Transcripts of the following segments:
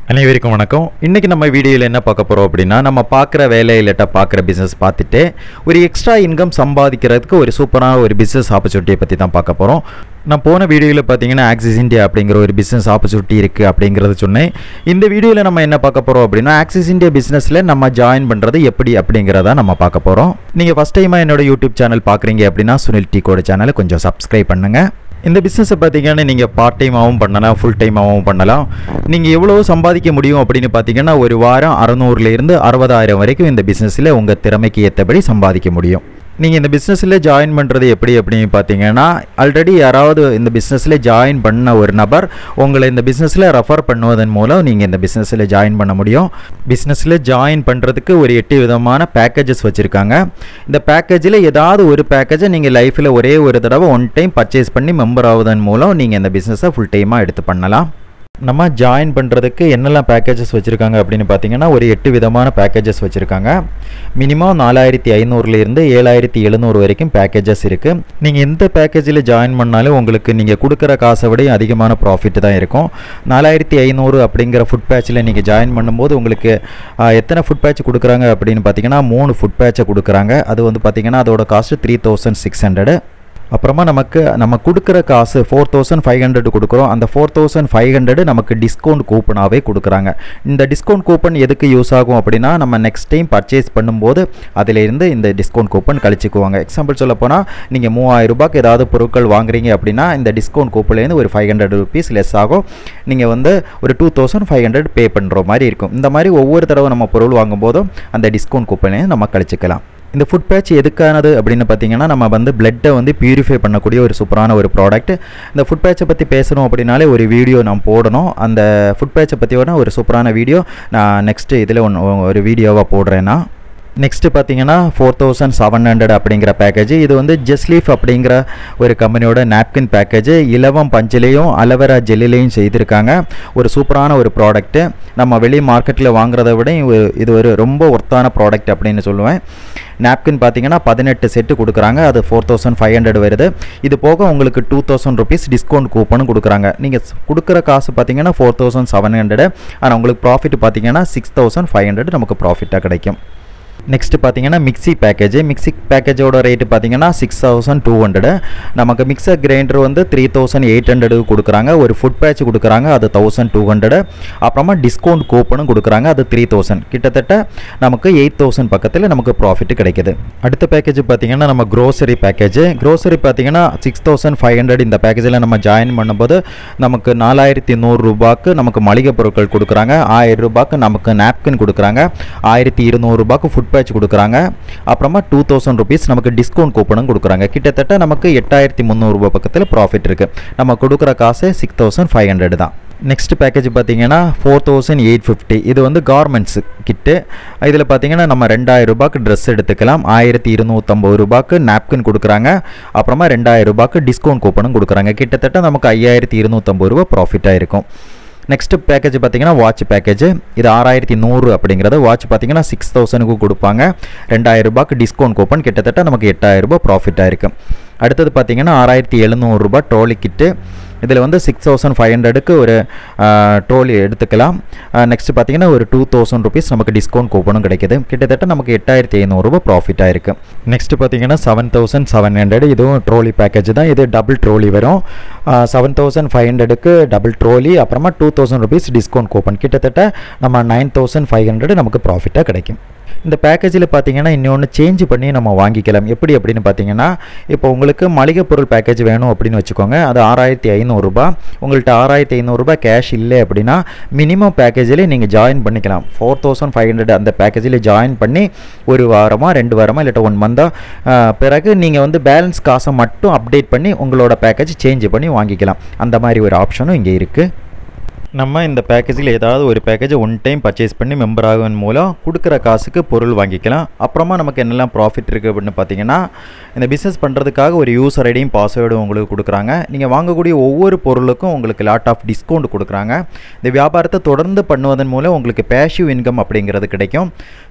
அனைவருக்கும் வணக்கம் இன்றைக்கி நம்ம வீடியோவில் என்ன பார்க்க போகிறோம் அப்படின்னா நம்ம பார்க்குற வேலை இல்லாட்டா பார்க்குற பிஸ்னஸ் பார்த்துட்டு ஒரு எக்ஸ்ட்ரா இன்கம் சம்பாதிக்கிறதுக்கு ஒரு சூப்பரான ஒரு பிஸ்னஸ் ஆப்பர்ச்சுனிட்டியை பற்றி தான் பார்க்க போகிறோம் நான் போன வீடியோவில் பார்த்தீங்கன்னா ஆக்சிஸ் இந்தியா அப்படிங்கிற ஒரு பிஸ்னஸ் ஆப்பர்ச்சுனிட்டி இருக்குது அப்படிங்கிறத சொன்னேன் இந்த வீடியோவில் நம்ம என்ன பார்க்க போகிறோம் அப்படின்னா ஆக்சிஸ் இந்தியா பிஸ்னஸில் நம்ம ஜாயின் பண்ணுறது எப்படி அப்படிங்கிறத நம்ம பார்க்க போகிறோம் நீங்கள் ஃபஸ்ட் டைமாக என்னோட யூடியூப் சேனல் பார்க்குறீங்க அப்படின்னா சுனில் டீக்கோட சேனலை கொஞ்சம் சப்ஸ்கிரைப் பண்ணுங்கள் இந்த பிஸ்னஸை பார்த்தீங்கன்னா நீங்கள் பார்ட் டைமாகவும் பண்ணலாம் ஃபுல் டைமாகவும் பண்ணலாம் நீங்கள் எவ்வளோ சம்பாதிக்க முடியும் அப்படின்னு பார்த்தீங்கன்னா ஒரு வாரம் அறநூறுலேருந்து அறுபதாயிரம் வரைக்கும் இந்த பிஸ்னஸில் உங்கள் திறமைக்கு ஏற்றபடி சம்பாதிக்க முடியும் நீங்கள் இந்த பிஸ்னஸில் ஜாயின் பண்ணுறது எப்படி அப்படின்னு பார்த்தீங்கன்னா ஆல்ரெடி யாராவது இந்த பிஸ்னஸில் ஜாயின் பண்ண ஒரு நபர் உங்களை இந்த பிஸ்னஸில் ரெஃபர் பண்ணுவதன் மூலம் நீங்கள் இந்த பிஸ்னஸில் ஜாயின் பண்ண முடியும் பிஸ்னஸில் ஜாயின் பண்ணுறதுக்கு ஒரு எட்டு விதமான பேக்கேஜஸ் வச்சுருக்காங்க இந்த பேக்கேஜில் ஏதாவது ஒரு பேக்கேஜை நீங்கள் லைஃப்பில் ஒரே ஒரு தடவை ஒன் டைம் பர்ச்சேஸ் பண்ணி மெம்பர் ஆகுதன் மூலம் நீங்கள் இந்த பிஸ்னஸை ஃபுல் டைமாக எடுத்து பண்ணலாம் நம்ம ஜாயின் பண்ணுறதுக்கு என்னெல்லாம் பேக்கேஜஸ் வச்சுருக்காங்க அப்படின்னு பார்த்தீங்கன்னா ஒரு எட்டு விதமான பேக்கேஜஸ் வச்சுருக்காங்க மினிமம் நாலாயிரத்தி ஐநூறுலேருந்து ஏழாயிரத்தி எழுநூறு வரைக்கும் பேக்கேஜஸ் இருக்குது நீங்கள் எந்த பேக்கேஜில் ஜாயின் பண்ணாலும் உங்களுக்கு நீங்கள் கொடுக்குற காசை விட அதிகமான ப்ராஃபிட் தான் இருக்கும் நாலாயிரத்தி ஐநூறு அப்படிங்கிற ஃபுட் பேட்சில் நீங்கள் ஜாயின் பண்ணும்போது உங்களுக்கு ஆ, எத்தனை ஃபுட் பேட்ச் கொடுக்குறாங்க அப்படின்னு பார்த்தீங்கன்னா மூணு ஃபுட் பேட்சை கொடுக்குறாங்க அது வந்து பார்த்தீங்கன்னா அதோட cost three thousand six hundred அப்புறமா நமக்கு நம்ம கொடுக்குற காசு ஃபோர் தௌசண்ட் ஃபைவ் ஹண்ட்ரட் கொடுக்குறோம் அந்த ஃபோர் தௌசண்ட் ஃபைவ் ஹண்ட்ரட் நமக்கு டிஸ்கவுண்ட் கூப்பனாகவே கொடுக்குறாங்க இந்த டிஸ்கவுண்ட் கூப்பன் எதுக்கு யூஸ் ஆகும் அப்படின்னா நம்ம நெக்ஸ்ட் டைம் பர்ச்சேஸ் பண்ணும்போது அதிலிருந்து இந்த டிஸ்கவுண்ட் கூப்பன் கழிச்சுக்குவாங்க எக்ஸாம்பிள் சொல்ல போனால் நீங்கள் மூவாயிரம் ரூபாய்க்கு ஏதாவது பொருட்கள் வாங்குறீங்க அப்படின்னா இந்த டிஸ்கவுண்ட் கூப்பன்லேருந்து ஒரு ஃபைவ் ஹண்ட்ரட் ருபீஸ் லெஸ் ஆகும் நீங்கள் வந்து ஒரு two thousand five hundred pay பண்ணுற மாதிரி இருக்கும் இந்த மாதிரி ஒவ்வொரு தடவை நம்ம பொருள் வாங்கும்போதும் அந்த டிஸ்கவுண்ட் கூப்பன்லேருந்து நம்ம கழிச்சுக்கலாம் இந்த ஃபுட் பேட்ச் எதுக்கானது அப்படின்னு பார்த்தீங்கன்னா நம்ம வந்து பிளட்டை வந்து பியூரிஃபை பண்ணக்கூடிய ஒரு சூப்பரான ஒரு ப்ராடக்ட் இந்த ஃபுட் பேட்சை பற்றி பேசணும் அப்படின்னாலே ஒரு வீடியோ நான் போடணும் அந்த ஃபுட் பேட்சை பற்றியோட ஒரு சூப்பரான வீடியோ நான் நெக்ஸ்ட்டு இதில் ஒன்று ஒரு வீடியோவாக போடுறேன்னா நெக்ஸ்ட்டு பார்த்தீங்கன்னா ஃபோர் தௌசண்ட் செவன் ஹண்ட்ரட் அப்படிங்கிற பேக்கேஜ் இது வந்து ஜஸ்லீஃப் அப்படிங்கிற ஒரு கம்பெனியோட நாப்கின் பேக்கேஜ் இலவம் பஞ்சிலையும் அலவரா ஜெல்லிலையும் செய்திருக்காங்க ஒரு சூப்பரான ஒரு ப்ராடக்ட்டு நம்ம வெளி மார்க்கெட்டில் வாங்குறத விட இது- இது ஒரு ரொம்ப ஒர்த்தான ப்ராடக்ட் அப்படின்னு சொல்லுவேன் நாப்கின் பார்த்தீங்கன்னா பதினெட்டு செட்டு கொடுக்குறாங்க அது ஃபோர் தௌசண்ட் ஃபைவ் ஹண்ட்ரட் வருது இது போக உங்களுக்கு டூ தௌசண்ட் ருபீஸ் டிஸ்கவுண்ட் கூப்பனும் கொடுக்குறாங்க நீங்கள் கொடுக்குற காசு பார்த்தீங்கன்னா ஃபோர் தௌசண்ட் செவன் ஹண்ட்ரட் ஆனால் உங்களுக்கு ப்ராஃபிட் பார்த்தீங்கன்னா சிக்ஸ் தௌசண்ட் ஃபைவ் ஹண்ட்ரட் நமக்கு ப்ராஃபிட்டாக கிடைக்கும் நெக்ஸ்ட் பார்த்தீங்கன்னா மிக்ஸி பேக்கேஜ் மிக்ஸி பேக்கேஜோட ரேட்டு பார்த்தீங்கன்னா சிக்ஸ் தௌசண்ட் டூ ஹண்ட்ரடு நமக்கு மிக்சர் கிரைண்டர் வந்து த்ரீ தௌசண்ட் எயிட் ஹண்ட்ரடு கொடுக்குறாங்க ஒரு ஃபுட் பேட்ச் கொடுக்குறாங்க அது தௌசண்ட் டூ ஹண்ட்ரடு அப்புறமா டிஸ்கவுண்ட் கூப்பனும் கொடுக்குறாங்க அது த்ரீ தௌசண்ட் கிட்டத்தட்ட நமக்கு எயிட் தௌசண்ட் பக்கத்தில் நமக்கு ப்ராஃபிட் கிடைக்குது அடுத்த பேக்கேஜ் பார்த்தீங்கன்னா நம்ம க்ரோசரி பேக்கேஜ் க்ரோசரி பார்த்தீங்கன்னா சிக்ஸ் தௌசண்ட் ஃபைவ் ஹண்ட்ரட் இந்த பேக்கேஜில் நம்ம ஜாயின் பண்ணும்போது நமக்கு நாலாயிரத்தி நூறுரூபாக்கு நமக்கு மளிகை பொருட்கள் கொடுக்குறாங்க ஆயிரம் ரூபாய்க்கு நமக்கு நாப்கின் கொடுக்குறாங்க ஆயிரத்தி இருநூறுபாக்கு ஃபுட் பேட்ச் கொடுக்குறாங்க அப்புறமா டூ தௌசண்ட் ருபீஸ் நமக்கு டிஸ்கவுண்ட் கூப்பனும் கொடுக்குறாங்க கிட்டத்தட்ட நமக்கு எட்டாயிரத்தி முந்நூறுரூபா பக்கத்தில் ப்ராஃபிட் இருக்குது நம்ம கொடுக்குற காசு சிக்ஸ் தௌசண்ட் ஃபைவ் ஹண்ட்ரட் தான் நெக்ஸ்ட் பேக்கேஜ் பார்த்தீங்கன்னா ஃபோர் தௌசண்ட் எயிட் ஃபிஃப்டி இது வந்து கார்மெண்ட்ஸ் கிட்டு இதில் பார்த்தீங்கன்னா நம்ம ரெண்டாயிரம் ரூபாய்க்கு ட்ரெஸ் எடுத்துக்கலாம் ஆயிரத்தி இருநூற்றம்பது ரூபாய்க்கு நாப்கின் கொடுக்குறாங்க அப்புறமா ரெண்டாயிரம் ரூபாய்க்கு டிஸ்கவுண்ட் கூப்பனும் கொடுக்குறாங்க கிட்டத்தட்ட நமக்கு ஐயாயிரத்தி இருநூற்றம்பது ரூபா ப்ராஃபிட்டாக இருக்கும் நெக்ஸ்ட் பேக்கேஜ் பார்த்தீங்கன்னா வாட்ச் பேக்கேஜ் இது ஆறாயிரத்தி நூறு அப்படிங்கிறது வாட்ச் பார்த்தீங்கன்னா சிக்ஸ் தௌசண்ட்க்கு கொடுப்பாங்க ரெண்டாயிரம் ரூபாய்க்கு டிஸ்கவுண்ட் கூப்பன் கிட்டத்தட்ட நமக்கு எட்டாயிரம் ரூபாய் ப்ராஃபிட்டாக இருக்கும் அடுத்தது பார்த்தீங்கன்னா ஆறாயிரத்தி எழுநூறுபா ட்ரோலி கிட்டு இதில் வந்து சிக்ஸ் தௌசண்ட் ஃபைவ் ஹண்ட்ரடுக்கு ஒரு ட்ரோலி எடுத்துக்கலாம் நெக்ஸ்ட் பார்த்தீங்கன்னா ஒரு டூ தௌசண்ட் ருபீஸ் நமக்கு டிஸ்கவுண்ட் கூப்பனும் கிடைக்குது கிட்டத்தட்ட நமக்கு எட்டாயிரத்தி ஐநூறுரூபா ப்ராஃபிட்டாக இருக்குது நெக்ஸ்ட் பார்த்தீங்கன்னா செவன் தௌசண்ட் செவன் ஹண்ட்ரட் இதுவும் ட்ரோலி பேக்கேஜ் தான் இது டபுள் ட்ரோலி வரும் செவன் தௌசண்ட் ஃபைவ் ஹண்ட்ரடுக்கு டபுள் ட்ரோலி அப்புறமா two thousand rupees discount coupon கிட்டத்தட்ட நம்ம நைன் தௌசண்ட் ஃபைவ் ஹண்ட்ரட் நமக்கு ப்ராஃபிட்டாக கிடைக்கும் இந்த பேக்கேஜில் பார்த்தீங்கன்னா இன்னொன்று சேஞ்ச் பண்ணி நம்ம வாங்கிக்கலாம் எப்படி அப்படின்னு பார்த்தீங்கன்னா இப்போ உங்களுக்கு மளிகை பொருள் பேக்கேஜ் வேணும் அப்படின்னு வச்சுக்கோங்க அது ஆறாயிரத்தி ஐநூறுரூபா உங்கள்கிட்ட ஆறாயிரத்தி ஐநூறுரூபா கேஷ் இல்லை அப்படின்னா மினிமம் பேக்கேஜில் நீங்கள் ஜாயின் பண்ணிக்கலாம் ஃபோர் தௌசண்ட் ஃபைவ் ஹண்ட்ரட் அந்த பேக்கேஜில் ஜாயின் பண்ணி ஒரு வாரமாக ரெண்டு வாரமாக இல்லாட்ட ஒன் மந்தாக பிறகு நீங்கள் வந்து பேலன்ஸ் காசை மட்டும் அப்டேட் பண்ணி உங்களோட பேக்கேஜ் சேஞ்ச் பண்ணி வாங்கிக்கலாம் அந்த மாதிரி ஒரு ஆப்ஷனும் இங்கே இருக்குது நம்ம இந்த பேக்கேஜில் ஏதாவது ஒரு பேக்கேஜை ஒன் டைம் பர்ச்சேஸ் பண்ணி மெம்பர் ஆகுவதன் மூலம் கொடுக்குற காசுக்கு பொருள் வாங்கிக்கலாம் அப்புறமா நமக்கு என்னெல்லாம் ப்ராஃபிட் இருக்குது அப்படின்னு பார்த்தீங்கன்னா இந்த பிஸ்னஸ் பண்ணுறதுக்காக ஒரு யூசர் ஐடியும் பாஸ்வேர்டும் உங்களுக்கு கொடுக்குறாங்க நீங்கள் வாங்கக்கூடிய ஒவ்வொரு பொருளுக்கும் உங்களுக்கு லாட் ஆஃப் டிஸ்கவுண்ட் கொடுக்குறாங்க இந்த வியாபாரத்தை தொடர்ந்து பண்ணுவதன் மூலம் உங்களுக்கு பேஷிவ் இன்கம் அப்படிங்கிறது கிடைக்கும்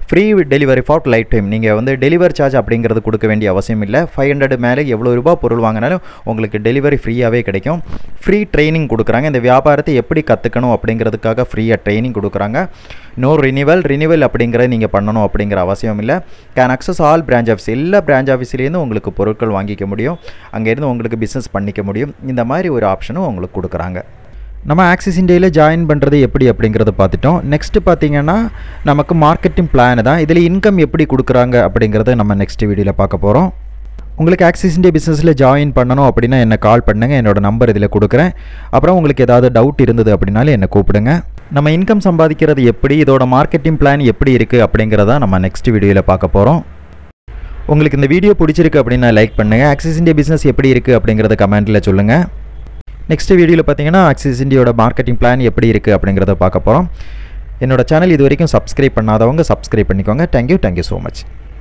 free delivery for lifetime நீங்கள் வந்து டெலிவரி சார்ஜ் அப்படிங்கிறது கொடுக்க வேண்டிய அவசியம் இல்லை ஃபைவ் ஹண்ட்ரட் மேலே எவ்வளோ ரூபா பொருள் வாங்கினாலும் உங்களுக்கு டெலிவரி ஃப்ரீயாகவே கிடைக்கும் ஃப்ரீ ட்ரைனிங் கொடுக்குறாங்க இந்த வியாபாரத்தை எப்படி கற்றுக்கணும் அப்படிங்கிறதுக்காக ஃப்ரீயாக ட்ரைனிங் கொடுக்குறாங்க நோ ரினிவல் ரினிவல் அப்படிங்கிறத நீங்கள் பண்ணணும் அப்படிங்கிற அவசியம் இல்லை can access all branch office எல்லா பிரான்ச் ஆஃபீஸ்லேருந்து உங்களுக்கு பொருட்கள் வாங்கிக்க முடியும் அங்கேருந்து உங்களுக்கு பிஸ்னஸ் பண்ணிக்க முடியும் இந்த மாதிரி ஒரு ஆப்ஷனும் உங்களுக்கு கொடுக்குறாங்க நம்ம ஆக்சிஸ் இந்தியாவில் ஜாயின் பண்ணுறது எப்படி அப்படிங்கிறத பார்த்துட்டோம் நெக்ஸ்ட்டு பார்த்தீங்கன்னா நமக்கு மார்க்கெட்டிங் பிளான் தான் இதில் இன்கம் எப்படி கொடுக்குறாங்க அப்படிங்கிறத நம்ம நெக்ஸ்ட் வீடியோவில் பார்க்க போகிறோம் உங்களுக்கு ஆக்சிஸ் இந்தியா பிஸ்னஸில் ஜாயின் பண்ணணும் அப்படின்னா என்னை கால் பண்ணுங்கள் என்னோட நம்பர் இதில் கொடுக்குறேன் அப்புறம் உங்களுக்கு ஏதாவது டவுட் இருந்தது அப்படின்னாலும் என்னை கூப்பிடுங்க நம்ம இன்கம் சம்பாதிக்கிறது எப்படி இதோட மார்க்கெட்டிங் பிளான் எப்படி இருக்குது அப்படிங்கிறத நம்ம நெக்ஸ்ட் வீடியோவில் பார்க்க போகிறோம் உங்களுக்கு இந்த வீடியோ பிடிச்சிருக்கு அப்படின்னா லைக் பண்ணுங்கள் ஆக்சிஸ் இந்தியா பிஸ்னஸ் எப்படி இருக்குது அப்படிங்கிறத கமெண்ட்டில் சொல்லுங்கள் நெக்ஸ்ட் வீடியோவில் பார்த்தீங்கன்னா ஆக்சிஸ் இந்தியோட மார்க்கெட்டிங் பிளான் எப்படி இருக்குது அப்படிங்கிறத பார்க்க போகிறோம் என்னோட சேனல் இது வரைக்கும் சப்ஸ்கிரைப் பண்ணாதவங்க சப்ஸ்கிரைப் பண்ணிக்கோங்க தேங்க்யூ தேங்க்யூ ஸோ மச்